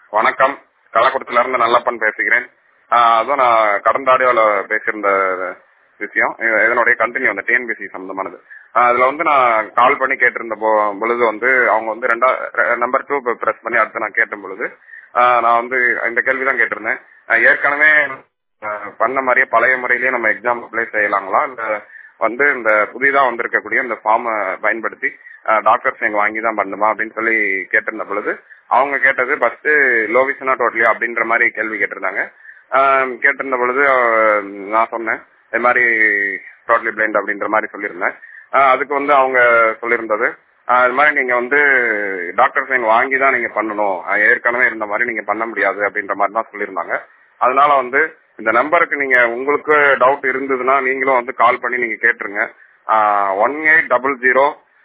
வணக்கம் கள்ளக்குளத்துல இருந்து நல்லப்பன் பேசுகிறேன் ஆஹ் அதான் நான் கடந்த ஆடியோல பேசியிருந்த விஷயம் இது- இதனுடைய கண்டினியூ அந்த டிஎன்பிசி சம்பந்தமானது ஆஹ் அதுல வந்து நான் கால் பண்ணி கேட்டிருந்த பொ- பொழுது வந்து அவங்க வந்து ரெண்டா நம்பர் டூ பிரஸ் பண்ணி அடுத்து நான் கேட்ட பொழுது ஆஹ் நான் வந்து இந்த கேள்விதான் கேட்டிருந்தேன் ஆஹ் ஏற்கனவே ஆஹ் பண்ண மாதிரியே பழைய முறையிலேயே நம்ம எக்ஸாம் அப்ளை செய்யலாங்களா இல்ல வந்து இந்த புதிதா வந்திருக்கக்கூடிய இந்த ஃபார்மை பயன்படுத்தி டாக்டர்ஸ் எங்க வாங்கி தான் பண்ணுமா அப்படின்னு சொல்லி கேட்டிருந்த பொழுது அவங்க கேட்டது ஃபர்ஸ்ட் லோவிசனா டோட்டலியா அப்படின்ற மாதிரி கேள்வி கேட்டிருந்தாங்க ஆஹ் கேட்டிருந்த பொழுது ஆஹ் நான் சொன்னேன் இது மாதிரி டோட்டலி பிளைண்ட் அப்படின்ற மாதிரி சொல்லியிருந்தேன் ஆஹ் அதுக்கு வந்து அவங்க சொல்லியிருந்தது ஆஹ் இது மாதிரி நீங்க வந்து டாக்டர் சைன் வாங்கி தான் நீங்க பண்ணணும் ஆஹ் ஏற்கனவே இருந்த மாதிரி நீங்க பண்ண முடியாது அப்படின்ற மாதிரி தான் சொல்லியிருந்தாங்க அதனால வந்து இந்த நம்பருக்கு நீங்க உங்களுக்கு டவுட் இருந்ததுன்னா நீங்களும் வந்து கால் பண்ணி நீங்க கேட்டுருங்க one eight double zero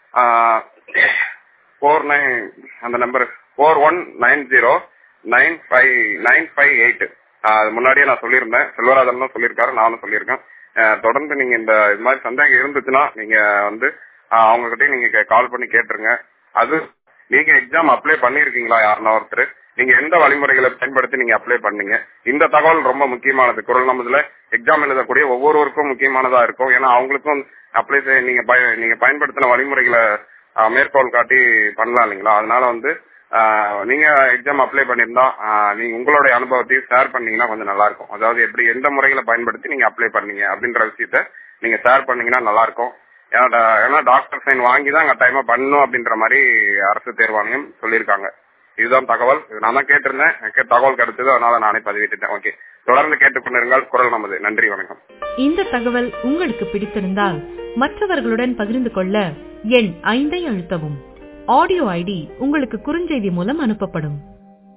four nine அந்த number four one nine zero nine five nine five eight அது முன்னாடியே நான் சொல்லியிருந்தேன் செல்வராஜன் தான் சொல்லியிருக்காரு நானும் சொல்லியிருக்கேன் ஆஹ் தொடர்ந்து நீங்க இந்த இது மாதிரி சந்தேகம் இருந்துச்சுன்னா நீங்க வந்து அவங்க கிட்டயும் நீங்க கால் பண்ணி கேட்டுருங்க அது நீங்க எக்ஸாம் அப்ளை பண்ணிருக்கீங்களா யாருன்னா ஒருத்தர் நீங்க எந்த வழிமுறைகளை பயன்படுத்தி நீங்க அப்ளை பண்ணீங்க இந்த தகவல் ரொம்ப முக்கியமானது குரல் நமதுல எக்ஸாம் எழுதக்கூடிய ஒவ்வொருவருக்கும் முக்கியமானதா இருக்கும் ஏன்னா அவங்களுக்கும் அப்ளை செய்ய நீங்க பய- நீங்க பயன்படுத்தின வழிமுறைகளை ஆஹ், மேற்கோள் காட்டி பண்ணலாம் இல்லைங்களா அதனால வந்து ஆஹ், நீங்க எக்ஸாம் அப்ளை பண்ணிருந்தா ஆஹ், நீங்க உங்களுடைய அனுபவத்தையும் ஷேர் பண்ணீங்கன்னா கொஞ்சம் நல்லா இருக்கும் அதாவது எப்படி எந்த முறைகளை பயன்படுத்தி நீங்க அப்ளை பண்ணீங்க அப்படின்ற விஷயத்த நீங்க ஷேர் பண்ணீங்கன்னா நல்லா இருக்கும் ஏன்னா டா- ஏன்னா டாக்டர் சைன் வாங்கி தான் கட்டாயமா பண்ணணும் அப்படின்ற மாதிரி அரசு தேர்வாணையம் சொல்லியிருக்காங்க இதுதான் தகவல் இது நான் தான் கேட்டிருந்தேன் எனக்கு தகவல் கிடைச்சது அதனால நானே பதிவிட்டுட்டேன் ஓகே தொடர்ந்து கேட்டுக்கொண்டிருங்கள் குரல் நமது நன்றி வணக்கம் இந்த தகவல் உங்களுக்கு பிடித்திருந்தால் மற்றவர்களுடன் பகிர்ந்து கொள்ள எண் ஐந்தை அழுத்தவும் ஆடியோ ஐடி உங்களுக்கு குறுஞ்செய்தி மூலம் அனுப்பப்படும்